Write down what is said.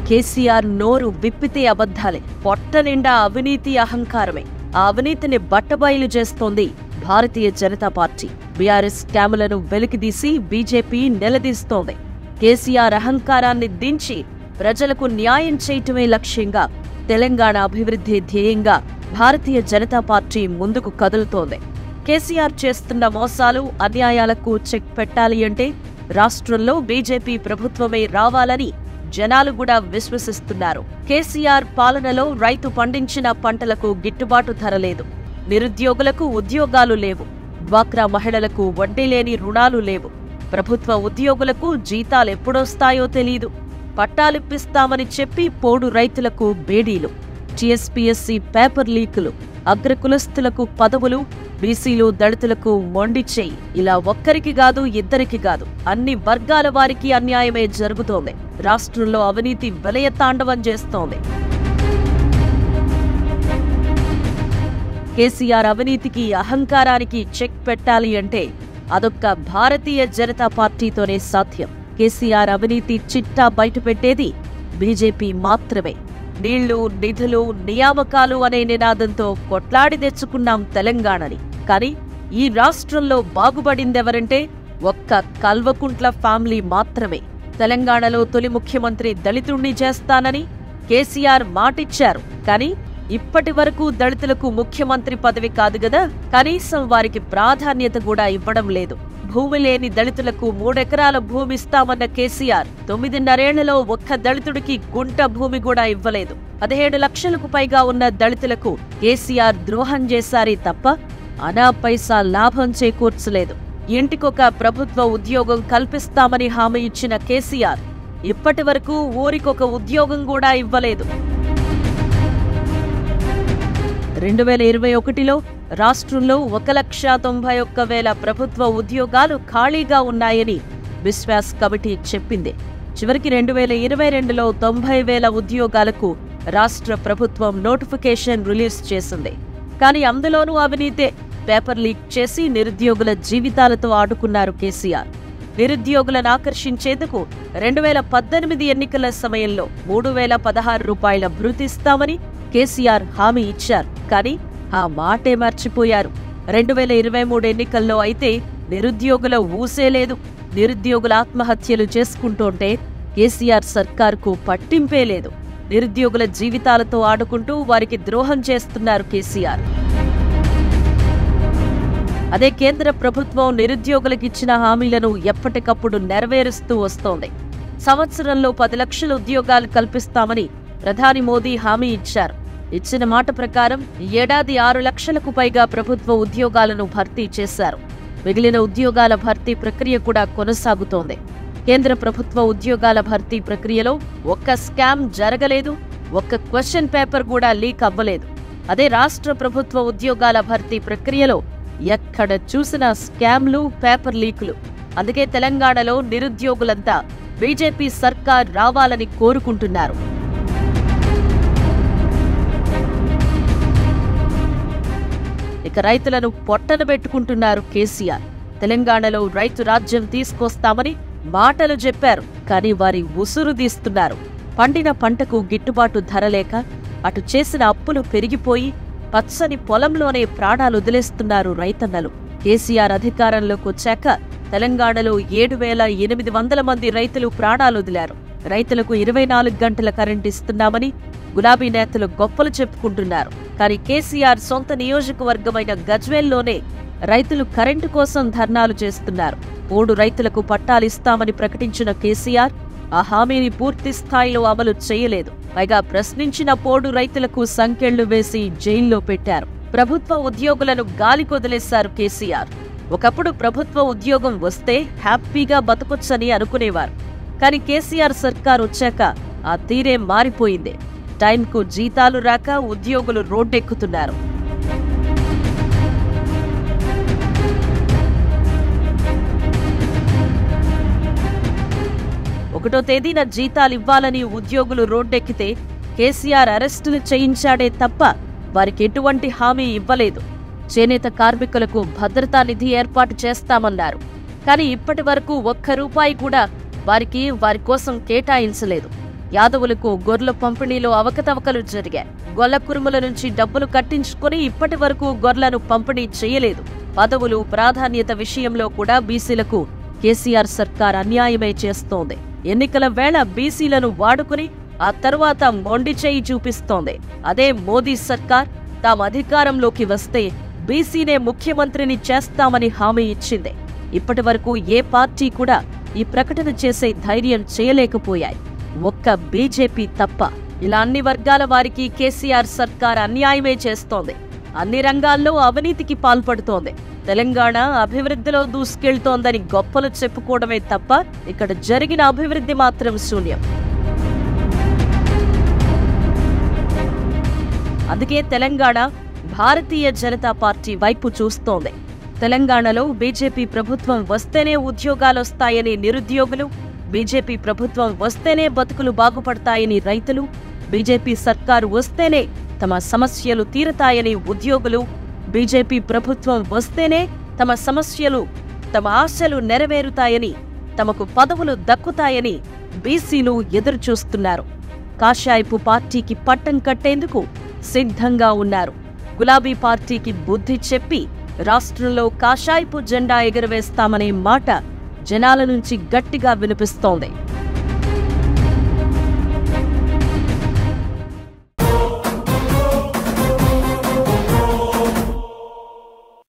కేసీఆర్ నోరు విప్పితే అబద్ధాలే పొట్ట నిండా అవినీతి అహంకారమే ఆ అవినీతిని బట్టబయలు చేస్తోంది భారతీయ జనతా పార్టీ బీఆర్ఎస్ స్కాములను వెలికితీసి బీజేపీ నిలదీస్తోంది కేసీఆర్ అహంకారాన్ని దించి ప్రజలకు న్యాయం చేయటమే లక్ష్యంగా తెలంగాణ అభివృద్ధి ధ్యేయంగా భారతీయ జనతా పార్టీ ముందుకు కదులుతోంది కేసీఆర్ చేస్తున్న మోసాలు అన్యాయాలకు చెక్ పెట్టాలి అంటే రాష్ట్రంలో బీజేపీ ప్రభుత్వమే రావాలని జనాలు కూడా విశ్వసిస్తున్నారు కేసీఆర్ పాలనలో రైతు పండించిన పంటలకు గిట్టుబాటు ధర లేదు నిరుద్యోగులకు ఉద్యోగాలు లేవు డ్వాక్రా మహిళలకు వడ్డీ లేని రుణాలు లేవు ప్రభుత్వ ఉద్యోగులకు జీతాలు ఎప్పుడొస్తాయో తెలీదు పట్టాలిప్పిస్తామని చెప్పి పోడు రైతులకు బేడీలు టీఎస్పీఎస్సీ పేపర్ లీకులు అగ్రకులస్తులకు పదవులు బీసీలు దళితులకు మొండి చేయి ఇలా ఒక్కరికి కాదు ఇద్దరికి కాదు అన్ని వర్గాల వారికి అన్యాయమే జరుగుతోంది రాష్ట్రంలో అవినీతి విలయ తాండవం చేస్తోంది కేసీఆర్ అవినీతికి అహంకారానికి చెక్ పెట్టాలి అంటే అదొక్క భారతీయ జనతా పార్టీతోనే సాధ్యం కేసీఆర్ అవినీతి చిట్టా బయటపెట్టేది బీజేపీ మాత్రమే నీళ్లు నిధులు నియామకాలు అనే నినాదంతో కొట్లాడి తెచ్చుకున్నాం తెలంగాణని కానీ ఈ రాష్ట్రంలో బాగుపడిందెవరంటే ఒక్క కల్వకుంట్ల ఫ్యామిలీ మాత్రమే తెలంగాణలో తొలి ముఖ్యమంత్రి దళితుణ్ణి చేస్తానని కేసీఆర్ మాటిచ్చారు కానీ ఇప్పటి వరకు దళితులకు ముఖ్యమంత్రి పదవి కాదు గదా కనీసం వారికి ప్రాధాన్యత కూడా ఇవ్వడం లేదు భూమి లేని దళితులకు మూడెకరాల భూమి ఇస్తామన్న కేసీఆర్ తొమ్మిదిన్నరేళ్లలో ఒక్క దళితుడికి గుంట భూమి కూడా ఇవ్వలేదు పదిహేడు లక్షలకు పైగా ఉన్న దళితులకు కేసీఆర్ ద్రోహం చేశారే తప్ప అనా పైసా లాభం చేకూర్చలేదు ఇంటికొక ప్రభుత్వ ఉద్యోగం కల్పిస్తామని హామీ ఇచ్చిన కేసీఆర్ ఇప్పటి వరకు ఊరికొక ఉద్యోగం కూడా ఇవ్వలేదు రెండు వేల ఇరవై ఒకటిలో రాష్ట్రంలో ఒక లక్ష తొంభై ఒక్క వేల ప్రభుత్వ ఉద్యోగాలు ఖాళీగా ఉన్నాయని విశ్వాస్ కమిటీ చెప్పింది చివరికి రెండు వేల ఇరవై రెండులో తొంభై వేల ఉద్యోగాలకు రాష్ట్ర ప్రభుత్వం నోటిఫికేషన్ రిలీజ్ చేసింది కానీ అందులోనూ అవినీతే పేపర్ లీక్ చేసి నిరుద్యోగుల జీవితాలతో ఆడుకున్నారు కేసీఆర్ నిరుద్యోగులను ఆకర్షించేందుకు రెండు వేల పద్దెనిమిది ఎన్నికల సమయంలో మూడు వేల పదహారు రూపాయల భృతిస్తామని కేసీఆర్ హామీ ఇచ్చారు కానీ ఆ మాటే మర్చిపోయారు రెండు వేల ఇరవై మూడు ఎన్నికల్లో అయితే నిరుద్యోగుల ఊసే లేదు నిరుద్యోగుల ఆత్మహత్యలు చేసుకుంటుంటే కేసీఆర్ సర్కార్కు పట్టింపే లేదు నిరుద్యోగుల జీవితాలతో ఆడుకుంటూ వారికి ద్రోహం చేస్తున్నారు కేసీఆర్ అదే కేంద్ర ప్రభుత్వం నిరుద్యోగులకు ఇచ్చిన హామీలను ఎప్పటికప్పుడు నెరవేరుస్తూ వస్తోంది సంవత్సరంలో పది లక్షల ఉద్యోగాలు కల్పిస్తామని ప్రధాని మోదీ హామీ ఇచ్చారు ఇచ్చిన మాట ప్రకారం ఈ ఏడాది ఆరు లక్షలకు పైగా ప్రభుత్వ ఉద్యోగాలను భర్తీ చేశారు మిగిలిన ఉద్యోగాల భర్తీ ప్రక్రియ కూడా కొనసాగుతోంది కేంద్ర ప్రభుత్వ ఉద్యోగాల భర్తీ ప్రక్రియలో ఒక్క స్కామ్ జరగలేదు ఒక్క క్వశ్చన్ పేపర్ కూడా లీక్ అవ్వలేదు అదే రాష్ట్ర ప్రభుత్వ ఉద్యోగాల భర్తీ ప్రక్రియలో ఎక్కడ చూసినా స్కామ్లు పేపర్ లీకులు అందుకే తెలంగాణలో నిరుద్యోగులంతా బీజేపీ సర్కార్ రావాలని కోరుకుంటున్నారు ఇక రైతులను పొట్టన పెట్టుకుంటున్నారు కేసీఆర్ తెలంగాణలో రైతు రాజ్యం తీసుకొస్తామని మాటలు చెప్పారు కానీ వారి ఉసురు తీస్తున్నారు పండిన పంటకు గిట్టుబాటు ధర లేక అటు చేసిన అప్పులు పెరిగిపోయి పచ్చని పొలంలోనే ప్రాణాలు వదిలేస్తున్నారు రైతన్నలు కేసీఆర్ అధికారంలోకి వచ్చాక తెలంగాణలో ఏడు వేల ఎనిమిది వందల మంది రైతులు ప్రాణాలు వదిలారు రైతులకు ఇరవై నాలుగు గంటల కరెంట్ ఇస్తున్నామని గులాబీ నేతలు గొప్పలు చెప్పుకుంటున్నారు కానీ కేసీఆర్ సొంత నియోజకవర్గమైన గజ్వేల్లోనే రైతులు కరెంటు కోసం ధర్నాలు చేస్తున్నారు మూడు రైతులకు పట్టాలిస్తామని ప్రకటించిన కేసీఆర్ ఆ హామీని పూర్తి స్థాయిలో అమలు చేయలేదు పైగా ప్రశ్నించిన పోడు రైతులకు సంకెళ్లు వేసి జైల్లో పెట్టారు ప్రభుత్వ ఉద్యోగులను గాలికొదిలేశారు కేసీఆర్ ఒకప్పుడు ప్రభుత్వ ఉద్యోగం వస్తే హ్యాపీగా బతకొచ్చని అనుకునేవారు కానీ కేసీఆర్ సర్కార్ వచ్చాక ఆ తీరే మారిపోయింది టైంకు జీతాలు రాక ఉద్యోగులు రోడ్డెక్కుతున్నారు ఒకటో తేదీన జీతాలు ఇవ్వాలని ఉద్యోగులు రోడ్డెక్కితే కేసీఆర్ అరెస్టులు చేయించాడే తప్ప వారికి ఎటువంటి హామీ ఇవ్వలేదు చేనేత కార్మికులకు భద్రతా నిధి ఏర్పాటు చేస్తామన్నారు కానీ ఇప్పటి వరకు ఒక్క రూపాయి కూడా వారికి వారి కోసం కేటాయించలేదు యాదవులకు గొర్రెల పంపిణీలో అవకతవకలు జరిగాయి గొల్ల కురుముల నుంచి డబ్బులు కట్టించుకుని ఇప్పటి వరకు గొర్రెలను పంపిణీ చేయలేదు పదవులు ప్రాధాన్యత విషయంలో కూడా బీసీలకు కేసీఆర్ సర్కార్ అన్యాయమే చేస్తోంది ఎన్నికల వేళ బీసీలను వాడుకుని ఆ తర్వాత మొండి చేయి చూపిస్తోంది అదే మోదీ సర్కార్ తాము అధికారంలోకి వస్తే బీసీనే ముఖ్యమంత్రిని చేస్తామని హామీ ఇచ్చింది ఇప్పటి వరకు ఏ పార్టీ కూడా ఈ ప్రకటన చేసే ధైర్యం చేయలేకపోయాయి ఒక్క బీజేపీ తప్ప ఇలా అన్ని వర్గాల వారికి కేసీఆర్ సర్కార్ అన్యాయమే చేస్తోంది అన్ని రంగాల్లో అవినీతికి పాల్పడుతోంది తెలంగాణ అభివృద్ధిలో దూసుకెళ్తోందని గొప్పలు చెప్పుకోవడమే తప్ప ఇక్కడ జరిగిన అభివృద్ధి మాత్రం శూన్యం అందుకే తెలంగాణ భారతీయ జనతా పార్టీ వైపు చూస్తోంది తెలంగాణలో బీజేపీ ప్రభుత్వం వస్తేనే ఉద్యోగాలొస్తాయని నిరుద్యోగులు బీజేపీ ప్రభుత్వం వస్తేనే బతుకులు బాగుపడతాయని రైతులు బీజేపీ సర్కారు వస్తేనే తమ సమస్యలు తీరతాయని ఉద్యోగులు బీజేపీ ప్రభుత్వం వస్తేనే తమ సమస్యలు తమ ఆశలు నెరవేరుతాయని తమకు పదవులు దక్కుతాయని బీసీలు ఎదురుచూస్తున్నారు కాషాయపు పార్టీకి పట్టం కట్టేందుకు సిద్ధంగా ఉన్నారు గులాబీ పార్టీకి బుద్ధి చెప్పి రాష్ట్రంలో కాషాయపు జెండా ఎగురవేస్తామనే మాట జనాల నుంచి గట్టిగా వినిపిస్తోంది